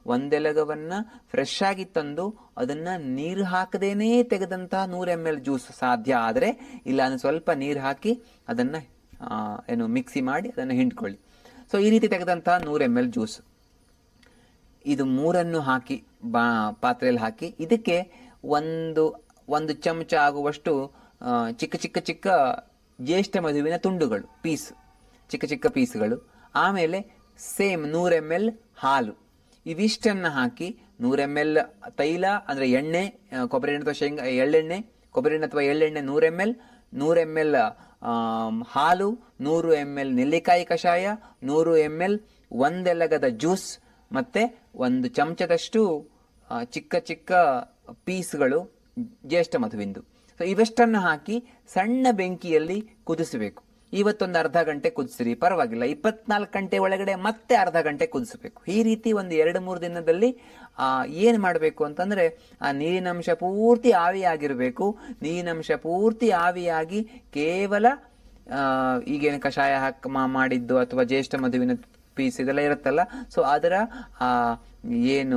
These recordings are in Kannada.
ಒಂದೆಲಗವನ್ನ ಫ್ರೆಶ್ ಆಗಿ ತಂದು ಅದನ್ನ ನೀರು ಹಾಕದೇನೆ ತೆಗೆದಂತಹ ನೂರ ಎಮ್ ಎಲ್ ಜ್ಯೂಸ್ ಸಾಧ್ಯ ಆದರೆ ಇಲ್ಲ ಅಂದ್ರೆ ಸ್ವಲ್ಪ ನೀರು ಹಾಕಿ ಅದನ್ನ ಆ, ಏನು ಮಿಕ್ಸಿ ಮಾಡಿ ಅದನ್ನು ಹಿಂಡ್ಕೊಳ್ಳಿ ಸೊ ಈ ರೀತಿ ತೆಗೆದಂತಹ ನೂರ ಎಮ್ ಎಲ್ ಜ್ಯೂಸ್ ಇದು ಮೂರನ್ನು ಹಾಕಿ ಬಾ ಪಾತ್ರೆಯಲ್ಲಿ ಹಾಕಿ ಇದಕ್ಕೆ ಒಂದು ಒಂದು ಚಮಚ ಆಗುವಷ್ಟು ಆ, ಚಿಕ್ಕ ಚಿಕ್ಕ ಚಿಕ್ಕ ಜ್ಯೇಷ್ಠ ಮಧುವಿನ ತುಂಡುಗಳು ಪೀಸ್ ಚಿಕ್ಕ ಚಿಕ್ಕ ಪೀಸ್ಗಳು ಆಮೇಲೆ ಸೇಮ್ ನೂರ ಎಮ್ ಎಲ್ ಹಾಲು ಇವಿಷ್ಟನ್ನು ಹಾಕಿ ನೂರ ಎಮ್ ಎಲ್ ತೈಲ ಅಂದರೆ ಎಣ್ಣೆ ಆ, ಕೊಬ್ಬರಿ ಎಣ್ಣೆ ಅಥವಾ ಶೇಂಗಾ ಎಳ್ಳೆಣ್ಣೆ ಕೊಬ್ಬರಿ ಎಣ್ಣೆ ಅಥವಾ ಎಳ್ಳೆಣ್ಣೆ ನೂರ ಎಮ್ ಎಲ್ ನೂರ ಎಮ್ ಎಲ್ ಹಾಲು ನೂರು ಎಮ್ ಎಲ್ ನೆಲ್ಲಿಕಾಯಿ ಕಷಾಯ ನೂರು ಎಮ್ ಎಲ್ ಒಂದೆಲಗದ ಜ್ಯೂಸ್ ಮತ್ತೆ ಒಂದು ಚಮಚದಷ್ಟು ಆ, ಚಿಕ್ಕ ಚಿಕ್ಕ ಪೀಸ್ಗಳು ಜ್ಯೇಷ್ಠ ಮಧುವಿಂದು ಸೊ ಇವೆಷ್ಟನ್ನು ಹಾಕಿ ಸಣ್ಣ ಬೆಂಕಿಯಲ್ಲಿ ಕುದಿಸಬೇಕು ಇವತ್ತೊಂದು ಅರ್ಧ ಗಂಟೆ ಕುದಿಸಿರಿ ಪರವಾಗಿಲ್ಲ ಇಪ್ಪತ್ನಾಲ್ಕು ಗಂಟೆ ಒಳಗಡೆ ಮತ್ತೆ ಅರ್ಧ ಗಂಟೆ ಕುದಿಸಬೇಕು ಈ ರೀತಿ ಒಂದು ಎರಡು ಮೂರು ದಿನದಲ್ಲಿ ಆ, ಏನು ಮಾಡಬೇಕು ಅಂತಂದ್ರೆ ಆ ನೀರಿನಂಶ ಪೂರ್ತಿ ಆವಿಯಾಗಿರಬೇಕು ನೀರಿನಂಶ ಪೂರ್ತಿ ಆವಿಯಾಗಿ ಕೇವಲ ಆ, ಈಗೇನು ಕಷಾಯ ಹಾಕಿ ಮಾಡಿದ್ದು ಅಥವಾ ಜ್ಯೇಷ್ಠ ಮಧುವಿನ ಪೀಸ್ ಇದೆಲ್ಲ ಇರುತ್ತಲ್ಲ ಸೊ ಅದರ ಆ, ಏನು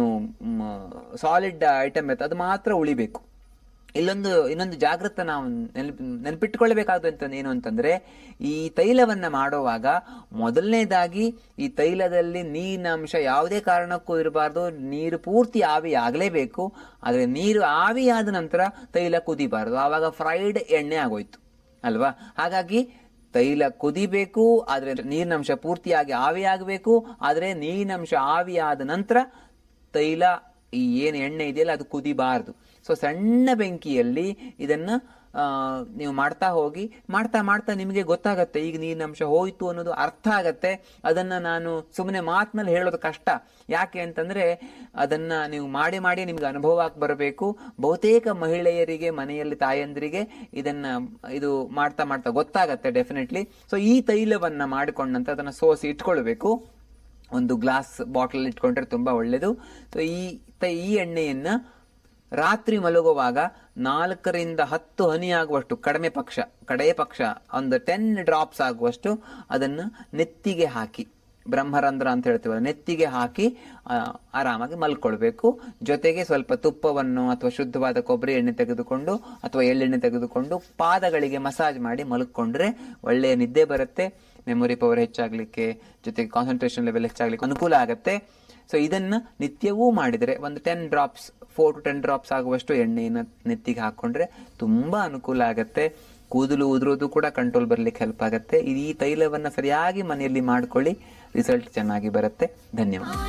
ಸಾಲಿಡ್ ಐಟಮ್ ಇರುತ್ತೆ ಅದು ಮಾತ್ರ ಉಳಿಬೇಕು ಇಲ್ಲೊಂದು ಇನ್ನೊಂದು ಜಾಗೃತ ನಾವು ನೆನಪು ನೆನಪಿಟ್ಟುಕೊಳ್ಳಬೇಕಾದಂತ ಏನು ಅಂತಂದ್ರೆ ಈ ತೈಲವನ್ನ ಮಾಡುವಾಗ ಮೊದಲನೇದಾಗಿ ಈ ತೈಲದಲ್ಲಿ ನೀರಿನ ಅಂಶ ಯಾವುದೇ ಕಾರಣಕ್ಕೂ ಇರಬಾರ್ದು ನೀರು ಪೂರ್ತಿ ಆವಿ ಆಗಲೇಬೇಕು ಆದರೆ ನೀರು ಆವಿಯಾದ ನಂತರ ತೈಲ ಕುದಿಬಾರ್ದು ಆವಾಗ ಫ್ರೈಡ್ ಎಣ್ಣೆ ಆಗೋಯ್ತು ಅಲ್ವಾ ಹಾಗಾಗಿ ತೈಲ ಕುದಿಬೇಕು ಆದರೆ ನೀರಿನಂಶ ಪೂರ್ತಿಯಾಗಿ ಆವಿಯಾಗಬೇಕು ಆದರೆ ನೀರಿನಂಶ ಆವಿಯಾದ ನಂತರ ತೈಲ ಈ ಏನು ಎಣ್ಣೆ ಇದೆಯಲ್ಲ ಅದು ಕುದಿಬಾರ್ದು ಸೊ ಸಣ್ಣ ಬೆಂಕಿಯಲ್ಲಿ ಇದನ್ನ ಆ, ನೀವು ಮಾಡ್ತಾ ಹೋಗಿ ಮಾಡ್ತಾ ಮಾಡ್ತಾ ನಿಮಗೆ ಗೊತ್ತಾಗತ್ತೆ ಈಗ ನೀರಿನಂಶ ಹೋಯ್ತು ಅನ್ನೋದು ಅರ್ಥ ಆಗತ್ತೆ ಅದನ್ನ ನಾನು ಸುಮ್ಮನೆ ಮಾತಿನಲ್ಲಿ ಹೇಳೋದು ಕಷ್ಟ ಯಾಕೆ ಅಂತಂದ್ರೆ ಅದನ್ನ ನೀವು ಮಾಡಿ ಮಾಡಿ ನಿಮ್ಗೆ ಅನುಭವ ಆಗಿ ಬರಬೇಕು ಬಹುತೇಕ ಮಹಿಳೆಯರಿಗೆ ಮನೆಯಲ್ಲಿ ತಾಯಂದ್ರಿಗೆ ಇದನ್ನ ಇದು ಮಾಡ್ತಾ ಮಾಡ್ತಾ ಗೊತ್ತಾಗತ್ತೆ ಡೆಫಿನೆಟ್ಲಿ ಸೊ ಈ ತೈಲವನ್ನ ಮಾಡಿಕೊಂಡ ನಂತರ ಅದನ್ನ ಸೋಸಿ ಇಟ್ಕೊಳ್ಬೇಕು ಒಂದು ಗ್ಲಾಸ್ ಬಾಟಲ್ ಇಟ್ಕೊಂಡ್ರೆ ತುಂಬಾ ಒಳ್ಳೇದು ಸೊ ಈ ತ- ಈ ಎಣ್ಣೆಯನ್ನ ರಾತ್ರಿ ಮಲಗುವಾಗ ನಾಲ್ಕರಿಂದ ಹತ್ತು ಹನಿ ಆಗುವಷ್ಟು ಕಡಿಮೆ ಪಕ್ಷ ಕಡೆಯ ಪಕ್ಷ ಒಂದು ಟೆನ್ ಡ್ರಾಪ್ಸ್ ಆಗುವಷ್ಟು ಅದನ್ನ ನೆತ್ತಿಗೆ ಹಾಕಿ ಬ್ರಹ್ಮರಂಧ್ರ ಅಂತ ಹೇಳ್ತೀವಲ್ಲ ನೆತ್ತಿಗೆ ಹಾಕಿ ಆ, ಆರಾಮಾಗಿ ಮಲ್ಕೊಳ್ಬೇಕು ಜೊತೆಗೆ ಸ್ವಲ್ಪ ತುಪ್ಪವನ್ನು ಅಥವಾ ಶುದ್ಧವಾದ ಕೊಬ್ಬರಿ ಎಣ್ಣೆ ತೆಗೆದುಕೊಂಡು ಅಥವಾ ಎಳ್ಳೆಣ್ಣೆ ತೆಗೆದುಕೊಂಡು ಪಾದಗಳಿಗೆ ಮಸಾಜ್ ಮಾಡಿ ಮಲ್ಕೊಂಡ್ರೆ ಒಳ್ಳೆಯ ನಿದ್ದೆ ಬರುತ್ತೆ ಮೆಮೊರಿ ಪವರ್ ಹೆಚ್ಚಾಗ್ಲಿಕ್ಕೆ ಜೊತೆಗೆ ಕಾನ್ಸಂಟ್ರೇಷನ್ ಲೆವೆಲ್ ಹೆಚ್ಚಾಗ್ಲಿಕ್ಕೆ ಅನುಕೂಲ ಆಗುತ್ತೆ ಸೊ ಇದನ್ನ ನಿತ್ಯವೂ ಮಾಡಿದರೆ ಒಂದು ten drops four to ten drops ಆಗುವಷ್ಟು ಎಣ್ಣೆಯನ್ನು ನೆತ್ತಿಗೆ ಹಾಕೊಂಡ್ರೆ ತುಂಬಾ ಅನುಕೂಲ ಆಗುತ್ತೆ ಕೂದಲು ಉದುರೋದು ಕೂಡ ಕಂಟ್ರೋಲ್ ಬರ್ಲಿಕ್ಕೆ ಹೆಲ್ಪ್ ಆಗುತ್ತೆ ಈ ತೈಲವನ್ನ ಸರಿಯಾಗಿ ಮನೆಯಲ್ಲಿ ಮಾಡ್ಕೊಳ್ಳಿ ರಿಸಲ್ಟ್ ಚೆನ್ನಾಗಿ ಬರುತ್ತೆ ಧನ್ಯವಾದ